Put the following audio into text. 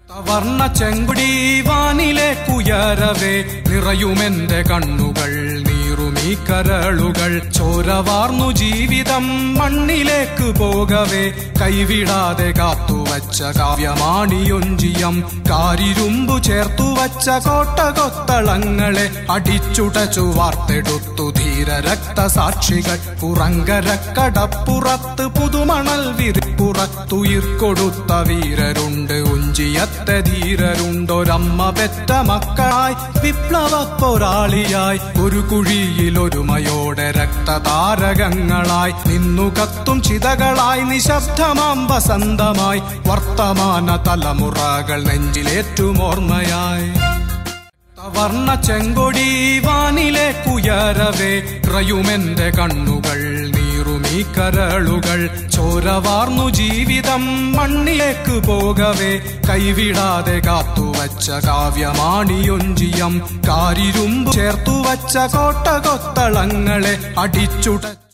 വർണ്ണ ചെങ്കുടി വാനിലേക്കുയരവേ നിറയുമെന്റെ കണ്ണുകൾ നീറുമീ കരളുകൾ ചോരവാർന്നു ജീവിതം മണ്ണിലേക്ക് പോകവേ കൈവിടാതെ കാത്തുവച്ച കാവ്യമാണിയൊഞ്ചിയം കാരിരുമ്പു ചേർത്തുവച്ച കോട്ടകൊത്തളങ്ങളെ അടിച്ചുടച്ചു വാർത്തെടുത്തു ധീര രക്തസാക്ഷികൾ പുറങ്കരക്കടപ്പുറത്ത് പുതുമണൽ വിരിപ്പുറത്തുയിർക്കൊടുത്ത വീരരുണ്ട് ഉഞ്ചിയത്തെ ധീരരുണ്ടൊരമ്മ പെറ്റ മക്കളായി വിപ്ലവ പോരാളിയായി ഒരു കുഴിയിൽ ഒരുമയോടെ രക്തതാരകങ്ങളായി നിന്നു കത്തും ചിതകളായി നിശബ്ദമാം വസന്തമായി വർത്തമാന തലമുറകൾ നെഞ്ചിലേറ്റുമോർമ്മയായി വർണ്ണ ചെങ്കൊടി വാനിലേക്കുയരവേ റയുമെന്റെ കണ്ണുകൾ നീറുമീ കരളുകൾ ചോരവാർന്നു ജീവിതം മണ്ണിലേക്ക് പോകവേ കൈവിടാതെ കാത്തുവച്ച കാവ്യമാണിയൊഞ്ചിയം കാരിരുമ്പ് ചേർത്തുവച്ച കോട്ടകൊത്തളങ്ങളെ അടിച്ചുട